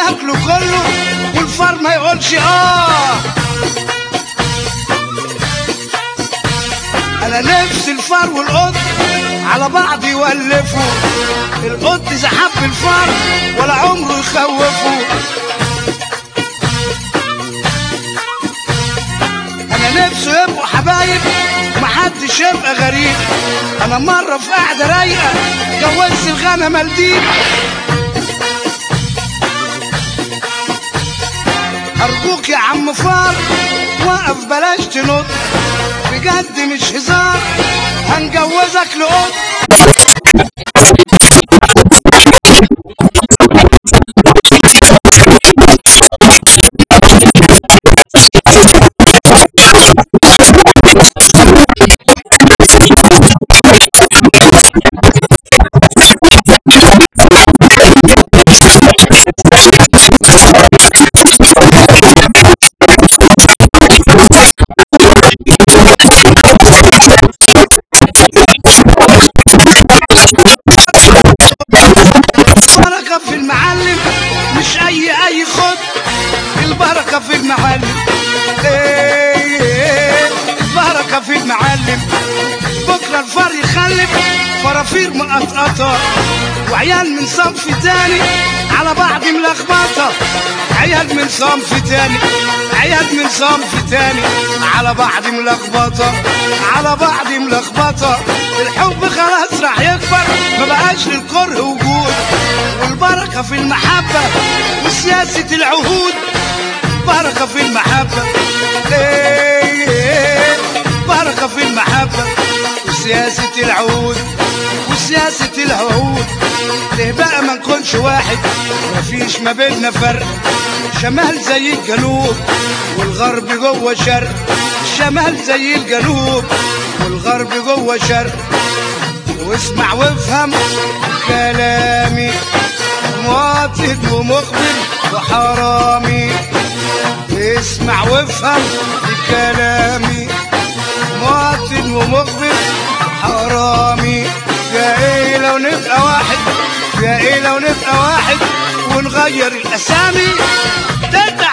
ناكله كله والفار ما يقولش اه انا نفس الفار والقط على بعض يولفوا القط اذا حب الفار ولا عمره يخوفه انا نفسه يبقوا حبايب محدش يبقى غريب انا مره في قعده رايقه جوزت الغنم الديب ارجوك يا عم فار وقف بلاش تنط بجد مش هزار هنجوزك لقط البركة في المعلم مش أي أي خد البركة في المعلم إيه البركة في المعلم بكرة الفار يخلف فرافير مقطقطة وعيال من صنف تاني على بعض ملخبطة عيال من صنف تاني عيال من صنف تاني على بعض ملخبطة على بعض ملخبطة الحب خلاص راح يكبر ما بقاش للكره وجود والبركة في المحبة وسياسة العهود بركة في المحبة إيه بركة في المحبة وسياسة العهود وسياسة العهود ليه بقى ما نكونش واحد مفيش ما بيننا فرق شمال زي الجنوب والغرب جوه شرق الشمال زي الجنوب والغرب جوه شرق واسمع وافهم كلامي مواطن ومخبر وحرامي اسمع وافهم كلامي مواطن ومخبر حرامي يا ايه لو نبقى واحد يا ايه لو نبقى واحد ونغير الاسامي تفتح